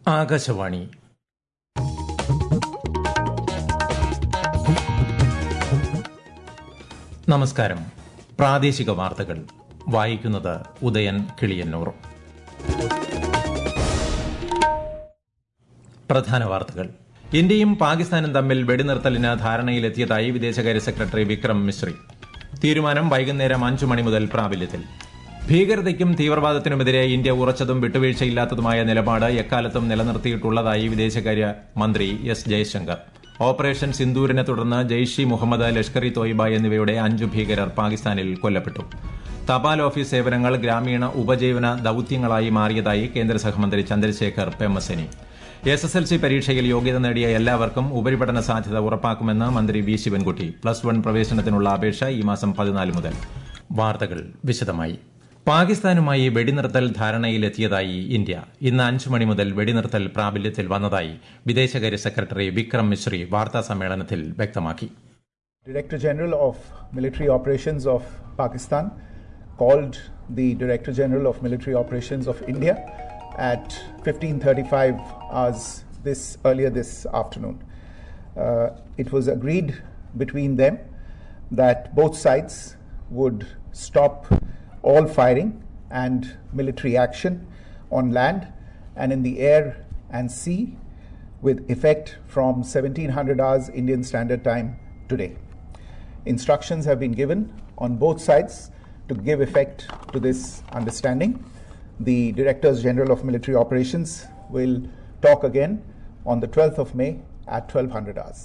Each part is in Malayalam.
ആകാശവാണി നമസ്കാരം പ്രാദേശിക വാർത്തകൾ വായിക്കുന്നത് ഉദയൻ കിളിയന്നൂർ പ്രധാന വാർത്തകൾ ഇന്ത്യയും പാകിസ്ഥാനും തമ്മിൽ വെടിനിർത്തലിന് ധാരണയിലെത്തിയതായി വിദേശകാര്യ സെക്രട്ടറി വിക്രം മിശ്രി തീരുമാനം വൈകുന്നേരം അഞ്ചു മണി മുതൽ പ്രാബല്യത്തിൽ ഭീകരതയ്ക്കും തീവ്രവാദത്തിനുമെതിരെ ഇന്ത്യ ഉറച്ചതും വിട്ടുവീഴ്ചയില്ലാത്തതുമായ നിലപാട് എക്കാലത്തും നിലനിർത്തിയിട്ടുള്ളതായി വിദേശകാര്യ മന്ത്രി എസ് ജയശങ്കർ ഓപ്പറേഷൻ സിന്ദൂരിനെ തുടർന്ന് ജെയ്ഷ് ഇ മുഹമ്മദ് ലഷ്കർ ഇ തോയിബ എന്നിവയുടെ അഞ്ചു ഭീകരർ പാകിസ്ഥാനിൽ കൊല്ലപ്പെട്ടു തപാൽ ഓഫീസ് സേവനങ്ങൾ ഗ്രാമീണ ഉപജീവന ദൌത്യങ്ങളായി മാറിയതായി കേന്ദ്ര സഹമന്ത്രി Chandrasekhar Pemmasani S S L C പരീക്ഷയിൽ യോഗ്യത നേടിയ എല്ലാവർക്കും ഉപരിപഠന സാധ്യത ഉറപ്പാക്കുമെന്ന് മന്ത്രി വി ശിവൻകുട്ടി പ്ലസ് വൺ പ്രവേശനത്തിനുള്ള അപേക്ഷ ഈ മാസം പതിനാല് മുതൽ വാർത്തകൾ വിശദമായി പാകിസ്ഥാനുമായി വെടിനിർത്തൽ ധാരണയിലെത്തിയതായി ഇന്ത്യ ഇന്ന് അഞ്ചു മണി മുതൽ വെടിനിർത്തൽ പ്രാബല്യത്തിൽ വന്നതായി വിദേശകാര്യ സെക്രട്ടറി വിക്രം മിശ്രി വാർത്താ സമ്മേളനത്തിൽ വ്യക്തമാക്കി Director General of Military Operations of Pakistan called the Director General of Military Operations of India at 15:35 hours this earlier this afternoon. Uh, it was agreed between them that both sides would stop all firing and military action on land and in the air and sea with effect from 1700 hours Indian Standard Time today. Instructions have been given on both sides to give effect to this understanding. The Directors General of Military Operations will talk again on the 12th of May at 1200 hours.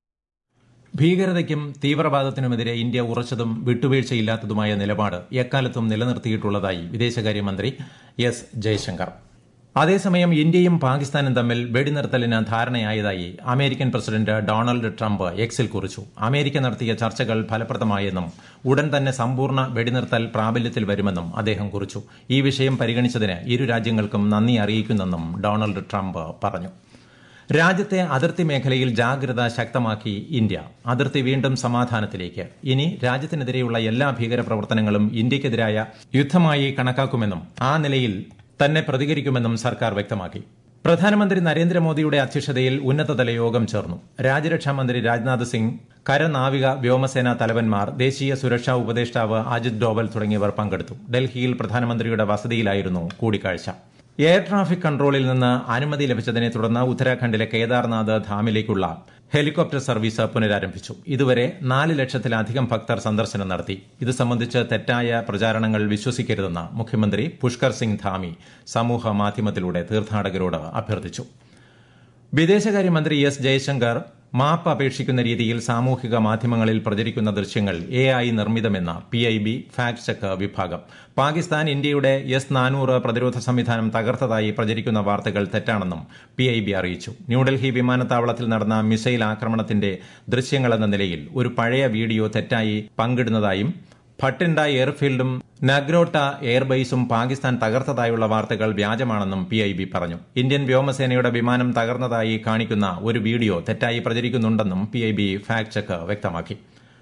ഭീകരതയ്ക്കും തീവ്രവാദത്തിനുമെതിരെ ഇന്ത്യ ഉറച്ചതും വിട്ടുവീഴ്ചയില്ലാത്തതുമായ നിലപാട് എക്കാലത്തും നിലനിർത്തിയിട്ടുള്ളതായി വിദേശകാര്യമന്ത്രി എസ് ജയശങ്കർ അതേസമയം ഇന്ത്യയും പാകിസ്ഥാനും തമ്മിൽ വെടിനിർത്തലിന് ധാരണയായതായി അമേരിക്കൻ പ്രസിഡന്റ് ഡൊണാൾഡ് ട്രംപ് എക്സിൽ കുറിച്ചു അമേരിക്ക നടത്തിയ ചർച്ചകൾ ഫലപ്രദമായെന്നും ഉടൻ തന്നെ സമ്പൂർണ്ണ വെടിനിർത്തൽ പ്രാബല്യത്തിൽ വരുമെന്നും അദ്ദേഹം കുറിച്ചു ഈ വിഷയം പരിഗണിച്ചതിന് ഇരു രാജ്യങ്ങൾക്കും നന്ദി അറിയിക്കുന്നെന്നും ഡൊണാൾഡ് ട്രംപ് പറഞ്ഞു രാജ്യത്തെ അതിർത്തി മേഖലയിൽ ജാഗ്രത ശക്തമാക്കി ഇന്ത്യ അതിർത്തി വീണ്ടും സമാധാനത്തിലേക്ക് ഇനി രാജ്യത്തിനെതിരെയുള്ള എല്ലാ ഭീകരപ്രവർത്തനങ്ങളും ഇന്ത്യക്കെതിരായ യുദ്ധമായി കണക്കാക്കുമെന്നും ആ നിലയിൽ തന്നെ പ്രതികരിക്കുമെന്നും സർക്കാർ വ്യക്തമാക്കി പ്രധാനമന്ത്രി നരേന്ദ്രമോദിയുടെ അധ്യക്ഷതയിൽ ഉന്നതതല യോഗം ചേർന്നു രാജ്യരക്ഷാമന്ത്രി രാജ്നാഥ് സിംഗ് കരനാവിക വ്യോമസേനാ തലവന്മാർ ദേശീയ സുരക്ഷാ ഉപദേഷ്ടാവ് അജിത് ഡോവൽ തുടങ്ങിയവർ പങ്കെടുത്തു ഡൽഹിയിൽ പ്രധാനമന്ത്രിയുടെ വസതിയിലായിരുന്നു കൂടിക്കാഴ്ച എയർ ട്രാഫിക് കൺട്രോളിൽ നിന്ന് അനുമതി ലഭിച്ചതിനെ തുടർന്ന് ഉത്തരാഖണ്ഡിലെ കേദാർനാഥ് ധാമിലേക്കുള്ള ഹെലികോപ്റ്റർ സർവീസ് പുനരാരംഭിച്ചു ഇതുവരെ നാല് ലക്ഷത്തിലധികം ഭക്തർ സന്ദർശനം നടത്തി ഇത് സംബന്ധിച്ച് തെറ്റായ പ്രചാരണങ്ങൾ വിശ്വസിക്കരുതെന്ന് മുഖ്യമന്ത്രി പുഷ്കർ സിംഗ് ധാമി സമൂഹ മാധ്യമത്തിലൂടെ തീർത്ഥാടകരോട് അഭ്യർത്ഥിച്ചു വിദേശകാര്യമന്ത്രി എസ് ജയശങ്കർ മാപ്പ് അപേക്ഷിക്കുന്ന രീതിയിൽ സാമൂഹിക മാധ്യമങ്ങളിൽ പ്രചരിക്കുന്ന ദൃശ്യങ്ങൾ എ ഐ നിർമ്മിതമെന്ന് P I B fact check വിഭാഗം പാകിസ്ഥാൻ ഇന്ത്യയുടെ എസ് നാനൂറ് പ്രതിരോധ സംവിധാനം തകർത്തതായി പ്രചരിക്കുന്ന വാർത്തകൾ തെറ്റാണെന്നും പി ഐ ബി അറിയിച്ചു ന്യൂഡൽഹി വിമാനത്താവളത്തിൽ നടന്ന മിസൈൽ ആക്രമണത്തിന്റെ ദൃശ്യങ്ങളെന്ന നിലയിൽ ഒരു പഴയ വീഡിയോ തെറ്റായി പങ്കിടുന്നതായും ഭട്ടിൻഡ എയർഫീൽഡും നഗ്രോട്ട എയർബേസും പാകിസ്ഥാൻ തകർത്തതായുള്ള വാർത്തകൾ വ്യാജമാണെന്നും പി ഐ ബി പറഞ്ഞു ഇന്ത്യൻ വ്യോമസേനയുടെ വിമാനം തകർന്നതായി കാണിക്കുന്ന ഒരു വീഡിയോ തെറ്റായി പ്രചരിക്കുന്നുണ്ടെന്നും P I B fact check വ്യക്തമാക്കി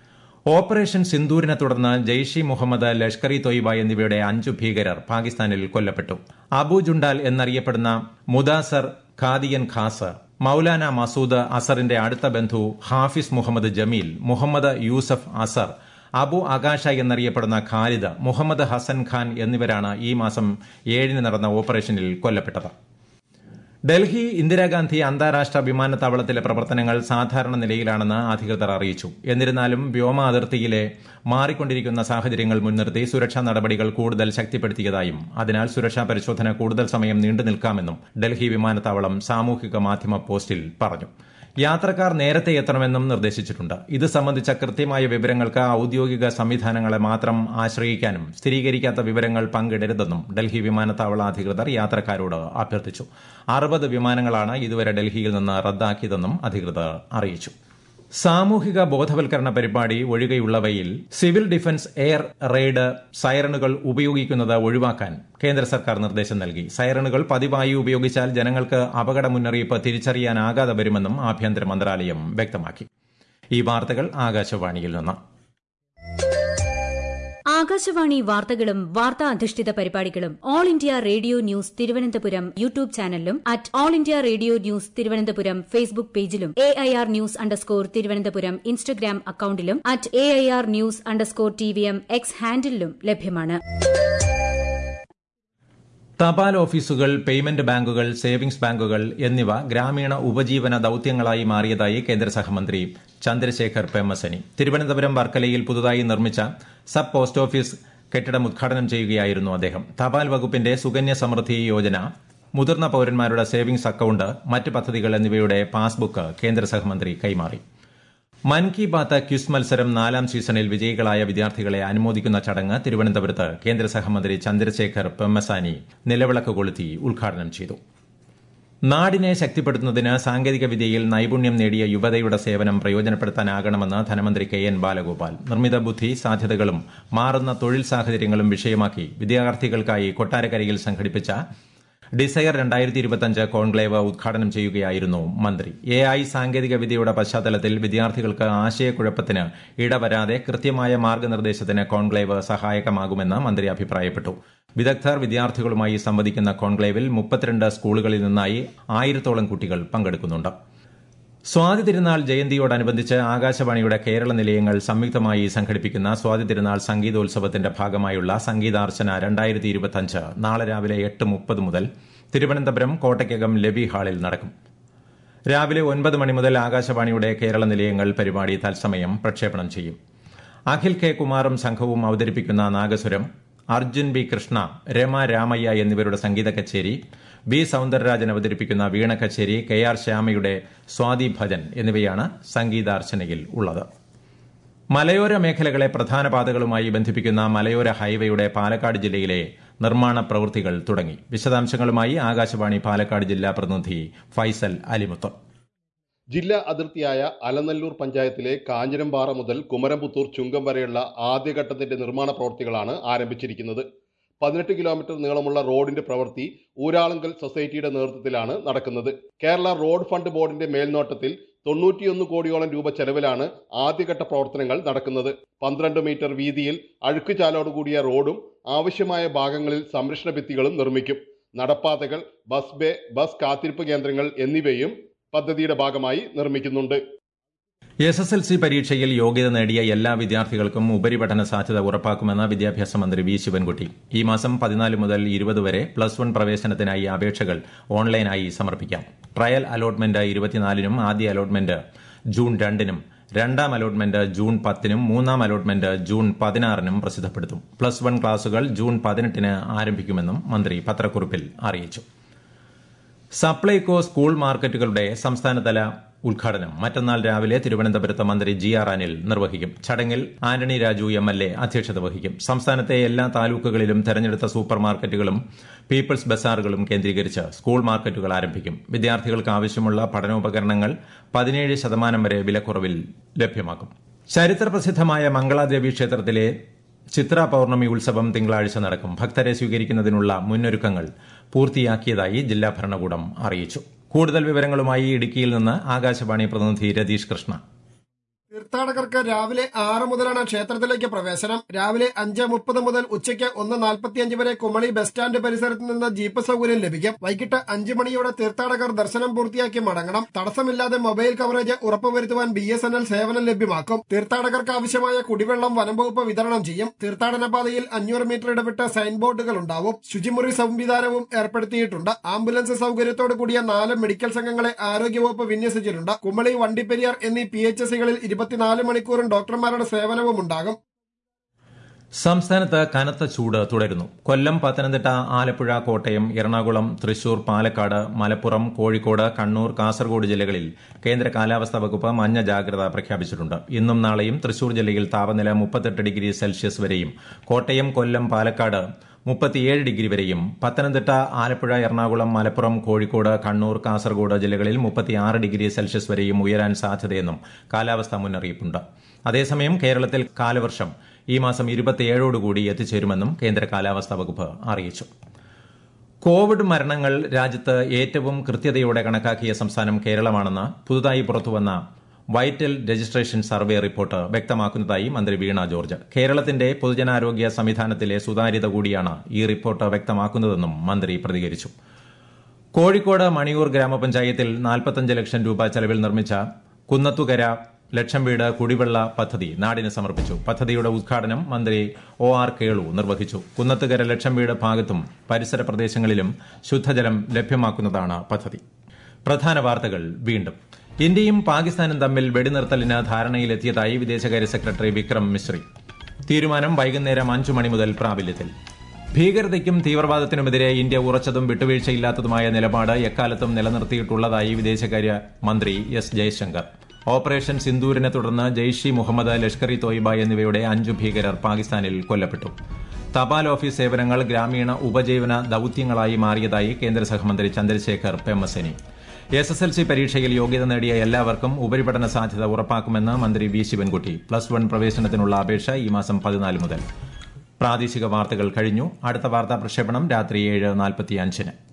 ഓപ്പറേഷൻ സിന്ദൂരിനെ തുടർന്ന് ജെയ്ഷ് ഇ മുഹമ്മദ് ലഷ്കർ ഇ തൊയ്ബ എന്നിവയുടെ അഞ്ചു ഭീകരർ പാകിസ്ഥാനിൽ കൊല്ലപ്പെട്ടു അബു ജുണ്ടാൽ എന്നറിയപ്പെടുന്ന മുദാസർ ഖാദിയൻ ഖാസ് മൌലാന മസൂദ് അസറിന്റെ അടുത്ത ബന്ധു ഹാഫിസ് മുഹമ്മദ് ജമീൽ മുഹമ്മദ് യൂസഫ് അസർ അബു ആകാശ എന്നറിയപ്പെടുന്ന ഖാലിദ് മുഹമ്മദ് ഹസൻ ഖാൻ എന്നിവരാണ് ഈ മാസം ഏഴിന് നടന്ന ഓപ്പറേഷനിൽ കൊല്ലപ്പെട്ടത് ഡൽഹി ഇന്ദിരാഗാന്ധി അന്താരാഷ്ട്ര വിമാനത്താവളത്തിലെ പ്രവർത്തനങ്ങൾ സാധാരണ നിലയിലാണെന്ന് അധികൃതർ അറിയിച്ചു എന്നിരുന്നാലും വ്യോമ അതിർത്തിയിലെ മാറിക്കൊണ്ടിരിക്കുന്ന സാഹചര്യങ്ങൾ മുൻനിർത്തി സുരക്ഷാ നടപടികൾ കൂടുതൽ ശക്തിപ്പെടുത്തിയതായും അതിനാൽ സുരക്ഷാ പരിശോധന കൂടുതൽ സമയം നീണ്ടു നിൽക്കാമെന്നും ഡൽഹി വിമാനത്താവളം സാമൂഹിക മാധ്യമ പോസ്റ്റിൽ പറഞ്ഞു യാത്രക്കാർ നേരത്തെ എത്തണമെന്നും നിർദ്ദേശിച്ചിട്ടുണ്ട് ഇത് സംബന്ധിച്ച കൃത്യമായ വിവരങ്ങൾക്ക് ഔദ്യോഗിക സംവിധാനങ്ങളെ മാത്രം ആശ്രയിക്കാനും സ്ഥിരീകരിക്കാത്ത വിവരങ്ങൾ പങ്കിടരുതെന്നും ഡൽഹി വിമാനത്താവള അധികൃതർ യാത്രക്കാരോട് അഭ്യർത്ഥിച്ചു അറുപത് വിമാനങ്ങളാണ് ഇതുവരെ ഡൽഹിയിൽ നിന്ന് റദ്ദാക്കിയതെന്നും അധികൃതർ അറിയിച്ചു സാമൂഹിക ബോധവൽക്കരണ പരിപാടി ഒഴികെയുള്ളവയിൽ സിവിൽ ഡിഫൻസ് എയർ റെയ്ഡ് സൈറണുകൾ ഉപയോഗിക്കുന്നത് ഒഴിവാക്കാൻ കേന്ദ്ര സർക്കാർ നിർദ്ദേശം നൽകി സൈറണുകൾ പതിവായി ഉപയോഗിച്ചാൽ ജനങ്ങൾക്ക് അപകട മുന്നറിയിപ്പ് തിരിച്ചറിയാനാകാതെ വരുമെന്നും ആഭ്യന്തര മന്ത്രാലയം വ്യക്തമാക്കി ഈ വാർത്തകൾ ആകാശവാണിയിൽ നിന്ന് ആകാശവാണി വാർത്തകളും വാർത്താ അധിഷ്ഠിത പരിപാടികളും all India radio news Thiruvananthapuram YouTube ചാനലിലും at all India radio news Thiruvananthapuram Facebook പേജിലും A I R news underscore Thiruvananthapuram Instagram അക്കൌണ്ടിലും at A I R news underscore T V M X ഹാൻഡിലും ലഭ്യമാണ് തപാൽ ഓഫീസുകൾ പേയ്മെന്റ് ബാങ്കുകൾ സേവിംഗ്സ് ബാങ്കുകൾ എന്നിവ ഗ്രാമീണ ഉപജീവന ദൌത്യങ്ങളായി മാറിയതായി കേന്ദ്ര സഹമന്ത്രി ചന്ദ്രശേഖർ പെമ്മസനി തിരുവനന്തപുരം വർക്കലയിൽ പുതുതായി നിർമ്മിച്ച സബ് പോസ്റ്റ് ഓഫീസ് കെട്ടിടം ഉദ്ഘാടനം ചെയ്യുകയായിരുന്നു അദ്ദേഹം തപാൽ വകുപ്പിന്റെ സുകന്യ സമൃദ്ധി യോജന മുതിർന്ന പൌരന്മാരുടെ സേവിംഗ്സ് അക്കൌണ്ട് മറ്റ് പദ്ധതികൾ എന്നിവയുടെ പാസ്ബുക്ക് കേന്ദ്ര സഹമന്ത്രി കൈമാറി മൻ കി ബാത്ത് ക്വിസ് മത്സരം നാലാം സീസണിൽ വിജയികളായ വിദ്യാർത്ഥികളെ അനുമോദിക്കുന്ന ചടങ്ങ് തിരുവനന്തപുരത്ത് കേന്ദ്ര സഹമന്ത്രി ചന്ദ്രശേഖർ പെമ്മസാനി നിലവിളക്ക് കൊളുത്തി ഉദ്ഘാടനം ചെയ്തു നാടിനെ ശക്തിപ്പെടുത്തുന്നതിന് സാങ്കേതിക വിദ്യയിൽ നൈപുണ്യം നേടിയ യുവതയുടെ സേവനം പ്രയോജനപ്പെടുത്താനാകണമെന്ന് ധനമന്ത്രി കെ എൻ ബാലഗോപാൽ നിർമ്മിത ബുദ്ധി സാധ്യതകളും മാറുന്ന തൊഴിൽ സാഹചര്യങ്ങളും വിഷയമാക്കി വിദ്യാർത്ഥികൾക്കായി കൊട്ടാരക്കരയിൽ സംഘടിപ്പിച്ച ഡിസയർ രണ്ടായിരത്തി ഇരുപത്തിയഞ്ച് കോൺക്ലേവ് ഉദ്ഘാടനം ചെയ്യുകയായിരുന്നു മന്ത്രി എ ഐ സാങ്കേതിക വിദ്യയുടെ പശ്ചാത്തലത്തിൽ വിദ്യാർത്ഥികൾക്ക് ആശയക്കുഴപ്പത്തിന് ഇടവരാതെ കൃത്യമായ മാർഗനിർദ്ദേശത്തിന് കോൺക്ലേവ് സഹായകമാകുമെന്ന് മന്ത്രി അഭിപ്രായപ്പെട്ടു വിദഗ്ധർ വിദ്യാർത്ഥികളുമായി സംവദിക്കുന്ന കോൺക്ലേവിൽ മുപ്പത്തിരണ്ട് സ്കൂളുകളിൽ നിന്നായി ആയിരത്തോളം കുട്ടികൾ പങ്കെടുക്കുന്നുണ്ട് സ്വാതി തിരുനാൾ ജയന്തിയോടനുബന്ധിച്ച് ആകാശവാണിയുടെ കേരള നിലയങ്ങൾ സംയുക്തമായി സംഘടിപ്പിക്കുന്ന സ്വാതി തിരുനാൾ സംഗീതോത്സവത്തിന്റെ ഭാഗമായുള്ള സംഗീതാർച്ചന രണ്ടായിരത്തി ഇരുപത്തിയഞ്ച് നാളെ രാവിലെ എട്ട് മുപ്പത് മുതൽ തിരുവനന്തപുരം കോട്ടയ്ക്കകം ലബി ഹാളിൽ നടക്കും രാവിലെ ഒൻപത് മണി മുതൽ ആകാശവാണിയുടെ കേരള നിലയങ്ങൾ പരിപാടി തത്സമയം പ്രക്ഷേപണം ചെയ്യും അഖിൽ കെ കുമാറും സംഘവും അവതരിപ്പിക്കുന്ന നാഗസുരം അർജുൻ ബി കൃഷ്ണ രമ രാമയ്യ എന്നിവരുടെ സംഗീത കച്ചേരി ബി സൌന്ദരരാജൻ അവതരിപ്പിക്കുന്ന വീണ കച്ചേരി കെ ആർ ശ്യാമയുടെ സ്വാതി ഭജൻ എന്നിവയാണ് സംഗീതാർച്ചനയിൽ ഉള്ളത് മലയോര മേഖലകളെ പ്രധാന പാതകളുമായി ബന്ധിപ്പിക്കുന്ന മലയോര ഹൈവേയുടെ പാലക്കാട് ജില്ലയിലെ നിർമ്മാണ പ്രവൃത്തികൾ തുടങ്ങി വിശദാംശങ്ങളുമായി ആകാശവാണി പാലക്കാട് ജില്ലാ പ്രതിനിധി ഫൈസൽ അലിമുത്ത് ജില്ലാ അതിർത്തിയായ അലനല്ലൂർ പഞ്ചായത്തിലെ കാഞ്ഞിരംപാറ മുതൽ കുമരംപുത്തൂർ ചുങ്കം വരെയുള്ള ആദ്യഘട്ടത്തിന്റെ നിർമ്മാണ പ്രവൃത്തികളാണ് ആരംഭിച്ചിരിക്കുന്നത് പതിനെട്ട് കിലോമീറ്റർ നീളമുള്ള റോഡിന്റെ പ്രവൃത്തി ഊരാളുങ്കൽ സൊസൈറ്റിയുടെ നേതൃത്വത്തിലാണ് നടക്കുന്നത് കേരള റോഡ് ഫണ്ട് ബോർഡിന്റെ മേൽനോട്ടത്തിൽ തൊണ്ണൂറ്റിയൊന്ന് കോടിയോളം രൂപ ചെലവിലാണ് ആദ്യഘട്ട പ്രവർത്തനങ്ങൾ നടക്കുന്നത് പന്ത്രണ്ട് മീറ്റർ വീതിയിൽ അഴുക്കുചാലോടുകൂടിയ റോഡും ആവശ്യമായ ഭാഗങ്ങളിൽ സംരക്ഷണ ഭിത്തികളും നിർമ്മിക്കും നടപ്പാതകൾ ബസ് ബേ ബസ് കാത്തിരിപ്പ് കേന്ദ്രങ്ങൾ എന്നിവയും പദ്ധതിയുടെ ഭാഗമായി നിർമ്മിക്കുന്നുണ്ട് എസ് എസ് എൽ സി പരീക്ഷയിൽ യോഗ്യത നേടിയ എല്ലാ വിദ്യാർത്ഥികൾക്കും ഉപരിപഠന സാധ്യത ഉറപ്പാക്കുമെന്ന് വിദ്യാഭ്യാസ മന്ത്രി വി ശിവൻകുട്ടി ഈ മാസം പതിനാല് മുതൽ ഇരുപത് വരെ പ്ലസ് വൺ പ്രവേശനത്തിനായി അപേക്ഷകൾ ഓൺലൈനായി സമർപ്പിക്കാം ട്രയൽ അലോട്ട്മെന്റ് ഇരുപത്തിനാലിനും ആദ്യ അലോട്ട്മെന്റ് ജൂൺ രണ്ടിനും രണ്ടാം അലോട്ട്മെന്റ് ജൂൺ പത്തിനും മൂന്നാം അലോട്ട്മെന്റ് ജൂൺ പതിനാറിനും പ്രസിദ്ധപ്പെടുത്തും പ്ലസ് വൺ ക്ലാസുകൾ ജൂൺ പതിനെട്ടിന് ആരംഭിക്കുമെന്നും മന്ത്രി പത്രക്കുറിപ്പിൽ അറിയിച്ചു സപ്ലൈകോ സ്കൂൾ മാർക്കറ്റുകളുടെ സംസ്ഥാനതല ഉദ്ഘാടനം മറ്റന്നാൾ രാവിലെ തിരുവനന്തപുരത്ത് മന്ത്രി ജി ആർ അനിൽ നിർവഹിക്കും ചടങ്ങിൽ Antony Raju M L A അധ്യക്ഷത വഹിക്കും സംസ്ഥാനത്തെ എല്ലാ താലൂക്കുകളിലും തെരഞ്ഞെടുത്ത സൂപ്പർ മാർക്കറ്റുകളും പീപ്പിൾസ് ബസാറുകളും കേന്ദ്രീകരിച്ച് സ്കൂൾ മാർക്കറ്റുകൾ ആരംഭിക്കും വിദ്യാർത്ഥികൾക്ക് ആവശ്യമുള്ള പഠനോപകരണങ്ങൾ പതിനേഴ് ശതമാനം വരെ വിലക്കുറവിൽ ലഭ്യമാക്കും ചരിത്രപ്രസിദ്ധമായ മംഗളാദേവി ക്ഷേത്രത്തിലെ ചിത്ര പൌർണമി ഉത്സവം തിങ്കളാഴ്ച നടക്കും ഭക്തരെ സ്വീകരിക്കുന്നതിനുള്ള മുന്നൊരുക്കങ്ങൾ പൂർത്തിയാക്കിയതായി ജില്ലാ ഭരണകൂടം അറിയിച്ചു കൂടുതൽ വിവരങ്ങളുമായി ഇടുക്കിയിൽ നിന്ന് ആകാശവാണി പ്രതിനിധി രതീഷ് കൃഷ്ണ തീർത്ഥാടകർക്ക് രാവിലെ ആറ് മുതലാണ് ക്ഷേത്രത്തിലേക്ക് പ്രവേശനം രാവിലെ അഞ്ച് മുപ്പത് മുതൽ ഉച്ചയ്ക്ക് ഒന്ന് നാൽപ്പത്തിയഞ്ച് വരെ കുമളി ബസ് സ്റ്റാൻഡ് പരിസരത്ത് നിന്ന് ജീപ്പ് സൗകര്യം ലഭിക്കും വൈകിട്ട് അഞ്ച് മണിയോടെ തീർത്ഥാടകർ ദർശനം പൂർത്തിയാക്കി മടങ്ങണം തടസ്സമില്ലാതെ മൊബൈൽ കവറേജ് ഉറപ്പുവരുത്തുവാൻ ബി എസ് എൻ എൽ സേവനം ലഭ്യമാക്കും തീർത്ഥാടകർക്ക് ആവശ്യമായ കുടിവെള്ളം വനം വകുപ്പ് വിതരണം ചെയ്യും തീർത്ഥാടന പാതയിൽ അഞ്ഞൂറ് മീറ്റർ ഇടവിട്ട് സൈൻ ബോർഡുകൾ ഉണ്ടാവും ശുചിമുറി സംവിധാനവും ഏർപ്പെടുത്തിയിട്ടുണ്ട് ആംബുലൻസ് സൗകര്യത്തോടു കൂടിയ നാല് മെഡിക്കൽ സംഘങ്ങളെ ആരോഗ്യവകുപ്പ് വിന്യസിച്ചിട്ടുണ്ട് കുമളി വണ്ടിപ്പെരിയാർ എന്നീ പി എച്ച് സികളിൽ ഇരുപത്തിനാല് മണിക്കൂറും ഡോക്ടർമാരുടെ സേവനവും ഉണ്ടാകും സംസ്ഥാനത്ത് കനത്ത ചൂട് തുടരുന്നു കൊല്ലം പത്തനംതിട്ട ആലപ്പുഴ കോട്ടയം എറണാകുളം തൃശൂർ പാലക്കാട് മലപ്പുറം കോഴിക്കോട് കണ്ണൂർ കാസർഗോഡ് ജില്ലകളിൽ കേന്ദ്ര കാലാവസ്ഥാ വകുപ്പ് മഞ്ഞ ജാഗ്രത പ്രഖ്യാപിച്ചിട്ടുണ്ട് ഇന്നും നാളെയും തൃശൂർ ജില്ലയിൽ താപനില മുപ്പത്തെട്ട് ഡിഗ്രി സെൽഷ്യസ് വരെയും കോട്ടയം കൊല്ലം പാലക്കാട് മുപ്പത്തിയേഴ് ഡിഗ്രി വരെയും പത്തനംതിട്ട ആലപ്പുഴ എറണാകുളം മലപ്പുറം കോഴിക്കോട് കണ്ണൂർ കാസർഗോഡ് ജില്ലകളിൽ മുപ്പത്തിയാറ് ഡിഗ്രി സെൽഷ്യസ് വരെയും ഉയരാൻ സാധ്യതയെന്നും കാലാവസ്ഥാ മുന്നറിയിപ്പുണ്ട് അതേസമയം കേരളത്തിൽ കാലവർഷം ഈ മാസം ഇരുപത്തിയേഴോടുകൂടി എത്തിച്ചേരുമെന്നും കേന്ദ്ര കാലാവസ്ഥാ വകുപ്പ് അറിയിച്ചു കോവിഡ് മരണങ്ങൾ രാജ്യത്ത് ഏറ്റവും കൃത്യതയോടെ കണക്കാക്കിയ സംസ്ഥാനം കേരളമാണെന്ന് പുതുതായി പുറത്തുവന്ന വൈറ്റൽ രജിസ്ട്രേഷൻ സർവേ റിപ്പോർട്ട് വ്യക്തമാക്കുന്നതായി മന്ത്രി വീണ ജോർജ് കേരളത്തിന്റെ പൊതുജനാരോഗ്യ സംവിധാനത്തിലെ സുതാര്യത കൂടിയാണ് ഈ റിപ്പോർട്ട് വ്യക്തമാക്കുന്നതെന്നും മന്ത്രി പ്രതികരിച്ചു കോഴിക്കോട് മണിയൂർ ഗ്രാമപഞ്ചായത്തിൽ നാൽപ്പത്തഞ്ച് ലക്ഷം രൂപ ചെലവിൽ നിർമ്മിച്ച കുന്നത്തുകര ലക്ഷം വീട് കുടിവെള്ള പദ്ധതി നാടിന് സമർപ്പിച്ചു പദ്ധതിയുടെ ഉദ്ഘാടനം മന്ത്രി ഒ ആർ കേളു നിർവഹിച്ചു കുന്നത്തുകര ലക്ഷം വീട് ഭാഗത്തും പരിസര പ്രദേശങ്ങളിലും ശുദ്ധജലം ലഭ്യമാക്കുന്നതാണ് പദ്ധതി പ്രധാന വാർത്തകൾ വീണ്ടും ഇന്ത്യയും പാകിസ്ഥാനും തമ്മിൽ വെടിനിർത്തലിന് ധാരണയിലെത്തിയതായി വിദേശകാര്യ സെക്രട്ടറി വിക്രം മിശ്രി തീരുമാനം വൈകുന്നേരം അഞ്ചു മണി മുതൽ പ്രാബല്യത്തിൽ ഭീകരതയ്ക്കും തീവ്രവാദത്തിനുമെതിരെ ഇന്ത്യ ഉറച്ചതും വിട്ടുവീഴ്ചയില്ലാത്തതുമായ നിലപാട് എക്കാലത്തും നിലനിർത്തിയിട്ടുള്ളതായി വിദേശകാര്യ മന്ത്രി എസ് ജയശങ്കർ ഓപ്പറേഷൻ സിന്ദൂരിനെ തുടർന്ന് ജെയ്ഷ് ഇ മുഹമ്മദ് ലഷ്കർ ഇ തോയിബ എന്നിവയുടെ അഞ്ചു ഭീകരർ പാകിസ്ഥാനിൽ കൊല്ലപ്പെട്ടു തപാൽ ഓഫീസ് സേവനങ്ങൾ ഗ്രാമീണ ഉപജീവന ദൌത്യങ്ങളായി മാറിയതായി കേന്ദ്ര സഹമന്ത്രി Chandrasekhar Pemmasani S S L C പരീക്ഷയിൽ യോഗ്യത നേടിയ എല്ലാവർക്കും ഉപരിപഠന സാധ്യത ഉറപ്പാക്കുമെന്ന് മന്ത്രി വി ശിവൻകുട്ടി പ്ലസ് വൺ പ്രവേശനത്തിനുള്ള അപേക്ഷ ഈ മാസം പതിനാല് മുതൽ പ്രാദേശിക വാർത്തകൾ കഴിഞ്ഞു അടുത്ത വാർത്താ പ്രക്ഷേപണം രാത്രി ഏഴ് നാൽപ്പത്തിയഞ്ചിന്